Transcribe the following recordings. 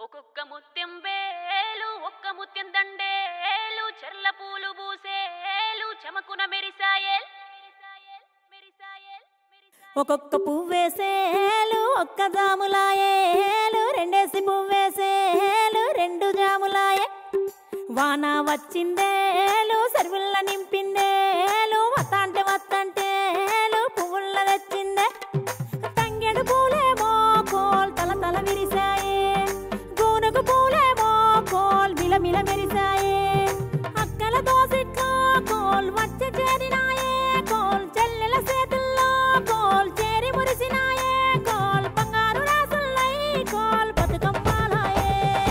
ఒక్కొక్క ముత్యం వేలు ఒక్క ముత్యం దండేలు చెర్ల పూలు బూసేలు చమకున మెరిసాయేల్ మెరిసాయేల్ మెరిసాయేల్ మెరిసాయేల్ ఒక్కొక్క పువ్వేసేలు ఒక్క జాములాయేలు రెండేసి పువ్వేసేలు రెండు జాములాయే వాన వచ్చిందేలు సరువుల్ల నింపిందేలు వత్తంటే వత్తంటేలు పువ్వుల్ల తెచ్చిందే తంగెడు పూలేమో కోల్ తల తల విరిసాయే గోనుగు పూలేమో కోల్ మిల మిల మెరిసాయే అక్కల దోసిట్లో కోల్ వచ్చి చేరినాయే కోల్ చెల్లెల చేతుల్లో కోల్ చేరి మురిసినాయే కోల్ బంగారు రాసుల్లై కోల్ బతుకమ్మాలాయే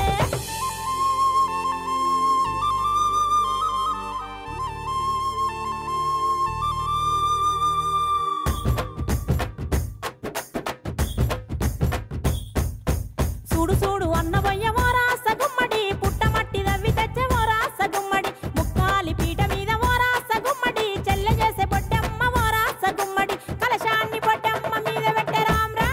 చూడు చూడు అన్నవయ్య ఓరా సగుమ్మడి పుట్టమట్టి రవ్వి తెచ్చే ఓరా సగుమ్మడి ముక్కాలి పీట మీద ఓరా సగుమ్మడి చెల్లె చేసే పొట్టమ్మ ఓరా సగుమ్మడి కలశాన్ని పొట్టమ్మ మీద పెట్టే రామ్రా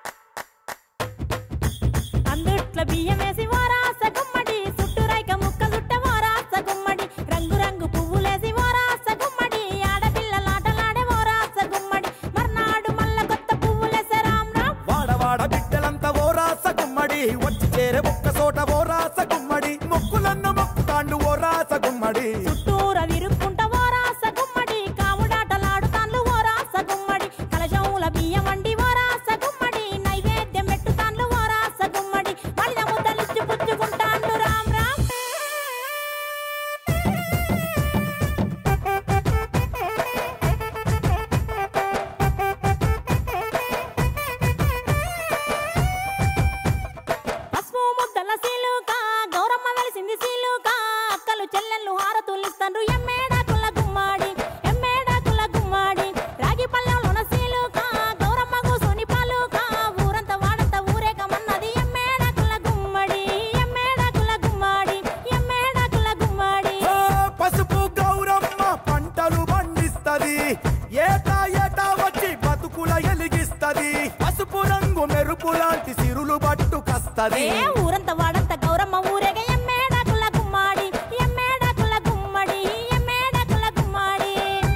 అందుట్ల బియ్యం వేసి ఓరా సగుమ్మడి చుట్టూ రైక ముక్క చుట్ట ఓరా సగుమ్మడి రంగు రంగు పువ్వులేసి ఓరా సగుమ్మడి ఆడపిల్లలాటలాడే ఓరా సగుమ్మడి మర్నాడు మల్ల కొత్త పువ్వులేసే రామ్రా వాడవాడ బిడ్డలంతా ఓ రాస గుమ్మడి వచ్చి చేరే ఒక్క చోట ఓ రాస గుమ్మడి మొక్కులన్న మొక్కుతాండు ఓ రాస గుమ్మడి చుట్టూర విరుక్కుంట ఓ రాస గుమ్మడి కావుడాటలాడుతాన్లు ఓ రాస గుమ్మడి కలశముల బియ్యం వండి ఓ రాస గుమ్మడి నైవేద్యం పెట్టుతాన్లు ఓ రాస గుమ్మడి మళ్ళీ ముద్దలిచ్చి పుచ్చుకుంటాన్లు రామ్ రామ్ పసుపు ముద్దల సీలుక గౌరమ్మ వెలిసింది సీలుక అక్కలు చెల్లెళ్ళు హారతులిస్తారు ఎమ్మేడాకుల గుమ్మాడి ఎమ్మేడాకుల గుమ్మాడి రాగి పల్లెంలోన సీలుక గౌరమ్మ కూసుని పాలుక ఊరంతా వాడంతా ఊరేగమన్నది ఎమ్మేడాకుల గుమ్మడి ఎమ్మేడాకుల గుమ్మాడి ఎమ్మేడాకుల గుమ్మాడి ఓ పసుపు గౌరమ్మ పంటలు పండిస్తది ఏటా ఏటా వచ్చి బతుకుల ఎలిగిస్తది పసుపు రంగు మెరుపు లాంటి సిరులు పట్టుకస్తది ఏ ఊరంతా వాడంతా గౌరమ్మ ఊరేగ ఎమ్మేడాకుల గుమ్మాడి ఎమ్మేడాకుల గుమ్మడి ఎమ్మేడాకుల గుమ్మాడి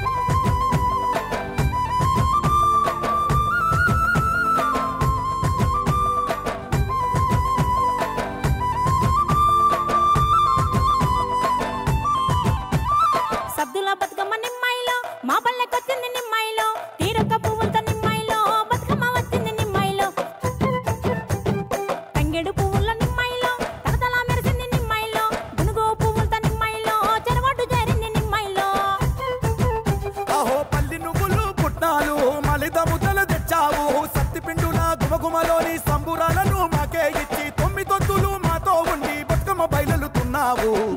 సద్దుల బతుకమ్మ నిమ్మాయిలో మా పల్లెకొచ్చింది నిమ్మాయిలో తీరొక్క పువ్వులతో నిమ్మాయిలో బతుకమ్మ వచ్చింది నిమ్మాయిలో తంగెడు పువ్వుల నిమ్మాయిలో తలతల మెరిసింది నిమ్మాయిలో గునుగు పువ్వులతో నిమ్మాయిలో చెరవటు చేరింది నిమ్మాయిలో అహో పల్లి నువ్వులు పుట్నాలు మలిద ముద్దలు తెచ్చావు సత్తిపిండుల గుమగుమలోని సంబురాలను మాకే ఇచ్చి తొమ్మిదొద్దులు మాతో ఉండి బతుకమ్మ బయలుతున్నావు